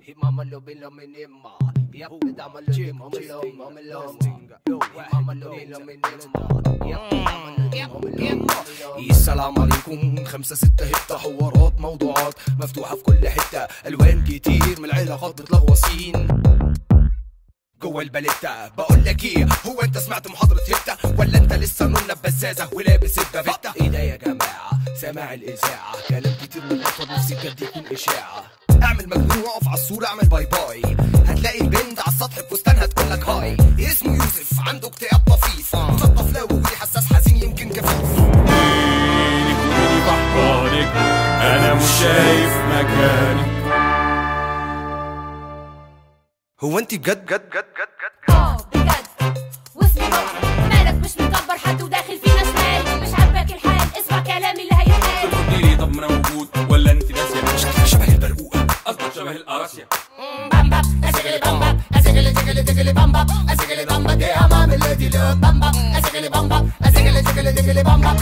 Mama lo be lo me nema. Yep, dama lo di mama lo mama lo. Mama lo be lo me nema. Yep, dama lo di mama lo mama lo. السلام عليكم خمسة ستة هتة حوارات موضوعات مفتوحة في كل حتة ألوان كتير من العلاقات بتلغوصين جوه الباليتا بقول لك ايه هو انت سمعت محاضرة هبتة ولا انت لسه نونة بزازة ولابس البافيتا ايه ده يا جماعة سامع الإذاعة كلام كتير من الأطفال نفسي بجد يكون إشاعة اعمل مجنون واقف على الصورة اعمل باي باي هتلاقي البنت على السطح بفستانها تقول لك هاي اسمه يوسف عنده اكتئاب طفيف مثقف لا وولي حساس حزين يمكن كفيف كوني بحضانك انا مش شايف مكانك هو انت بجد بجد بجد بجد اه بجد واسمي بابا مالك مش مكبر حد وداخل فينا شمال مش عاجبك الحال اسمع كلامي اللي هيتقال قلت لي طب ما انا موجود ولا انت ناسيه شكلك شبه البرقوقة قصدك شبه القراصيه بامبا ازغلي بامبا ازغلي تغلي تغلي بامبا ازغلي بامبا دي امام الذي له بامبا ازغلي بامبا ازغلي تغلي تغلي بامبا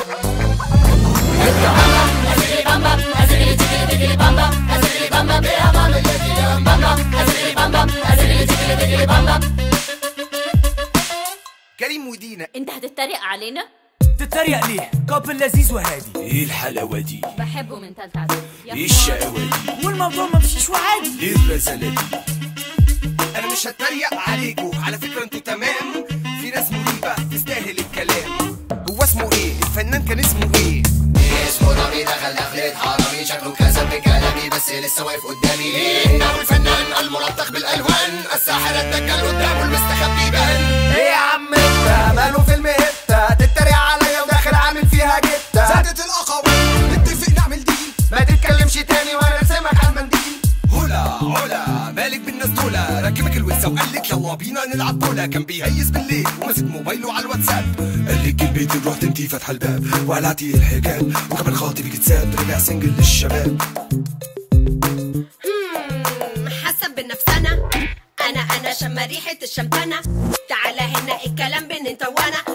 ازغلي بامبا ازغلي تغلي تغلي بامبا ازغلي بامبا دي امام الذي له بامبا ازغلي بامبا ازغلي تغلي تغلي بامبا كريم ودينا انت هتتريق علينا تتريق ليه؟ كابل لذيذ وهادي ايه الحلاوة دي بحبه من تالتة اعدادي يا ايه حمار. الشقاوة دي والموضوع ما مشيش وعادي ايه الرزالة دي انا مش هتريق عليكم على فكرة انتوا تمام في ناس مريبة تستاهل الكلام هو اسمه ايه الفنان كان اسمه ايه اسمه رامي دخل دخلة حرامي شكله كسب بكلامي بس لسه واقف قدامي انه الفنان الملطخ بالالوان الساحر الدجال قدامه المستخبي يبان ايه يا عم انت ماله فيلم هتة تتريق عليا وداخل عامل فيها جتة سادة الاقاويل نتفق نعمل دي ما تتكلمش تاني وانا ارسمك على المنديل هلا هلا مالك بالناس دولة راكبك الوسة وقال لك يلا بينا نلعب بولا كان بيهيس بالليل وماسك موبايله على الواتساب قال لك البيت رحت انتي فاتحة الباب وقلعتي الحجاب وكمان خاطبك اتساب رجع سنجل للشباب مم، حسب بالنفسنا انا انا شم ريحه الشمتانه تعالى هنا الكلام بين انت وانا